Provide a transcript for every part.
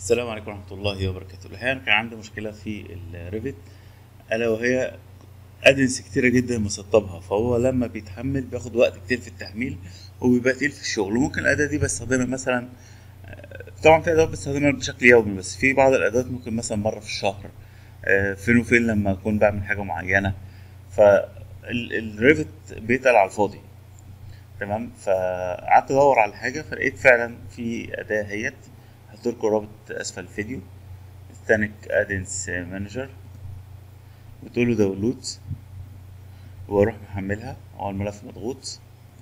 السلام عليكم ورحمة الله وبركاته الحقيقة أنا كان عندي مشكلة في الريفت ألا وهي أدنس كتيرة جدا مسطبها فهو لما بيتحمل بياخد وقت كتير في التحميل وبيبقى تقيل في الشغل وممكن الأداة دي بستخدمها مثلا آه، طبعا في أدوات بستخدمها بشكل يومي بس في بعض الأدوات ممكن مثلا مرة في الشهر آه، فين وفين لما أكون بعمل حاجة معينة فالريفت بيتقل على الفاضي تمام فقعدت ادور على حاجه فلقيت فعلا في اداه اهيت هحط لكم رابط اسفل الفيديو ستانك ادنس مانجر بتقول له داونلود واروح محملها هو الملف مضغوط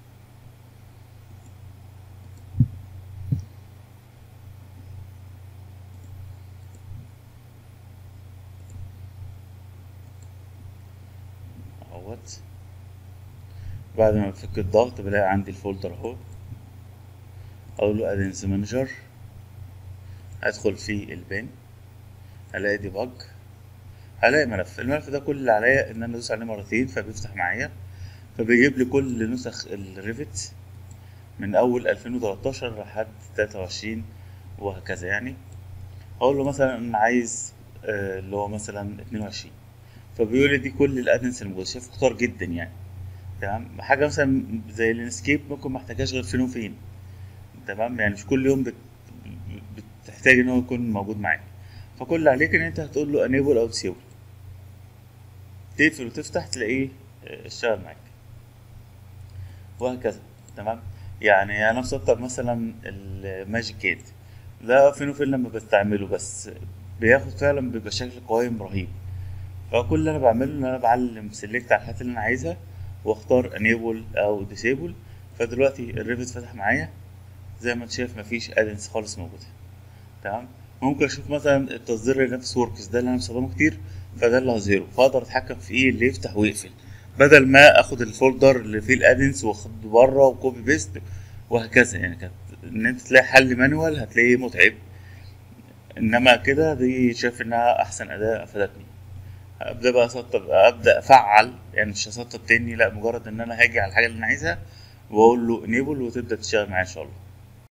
اهوت بعد ما بفك الضغط بلاقي عندي الفولدر اهو اقول له ادنس مانجر ادخل في البين هلاقي ديباج هلاقي ملف الملف ده كل اللي عليا ان انا ادوس عليه مرتين فبيفتح معايا فبيجيب لي كل نسخ الريفت من اول 2013 لحد 23 وهكذا يعني اقول له مثلا انا عايز آه، اللي هو مثلا 22 فبيقول لي دي كل الادنس الموجوده شايف اختار جدا يعني تمام حاجه مثلا زي الانسكيب ممكن ما احتاجهاش غير فين وفين تمام يعني مش كل يوم بت... بتحتاج ان هو يكون موجود معاك فكل اللي عليك ان انت هتقول له انيبل او ديسيبل تقفل وتفتح تلاقيه آه، اشتغل معاك وهكذا تمام يعني انا مسطب مثلا الماجيك كيد ده فين وفين لما بستعمله بس بياخد فعلا بيبقى شكل قوائم رهيب فكل اللي انا بعمله ان انا بعلم سيلكت على الحاجات اللي انا عايزها واختار انيبل او ديسيبل فدلوقتي الريفت فتح معايا زي ما انت شايف مفيش ادنس خالص موجوده تمام ممكن اشوف مثلا التصدير لنفس وركس ده اللي انا بستخدمه كتير فده اللي هظهره فاقدر اتحكم في ايه اللي يفتح ويقفل بدل ما اخد الفولدر اللي فيه الادنس واخده بره وكوبي بيست وهكذا يعني كانت ان انت تلاقي حل مانوال هتلاقيه متعب انما كده دي شايف انها احسن اداه افادتني ابدا بقى اسطب ابدا افعل يعني مش هسطب تاني لا مجرد ان انا هاجي على الحاجه اللي انا عايزها واقول له انيبل وتبدا تشتغل معايا ان شاء الله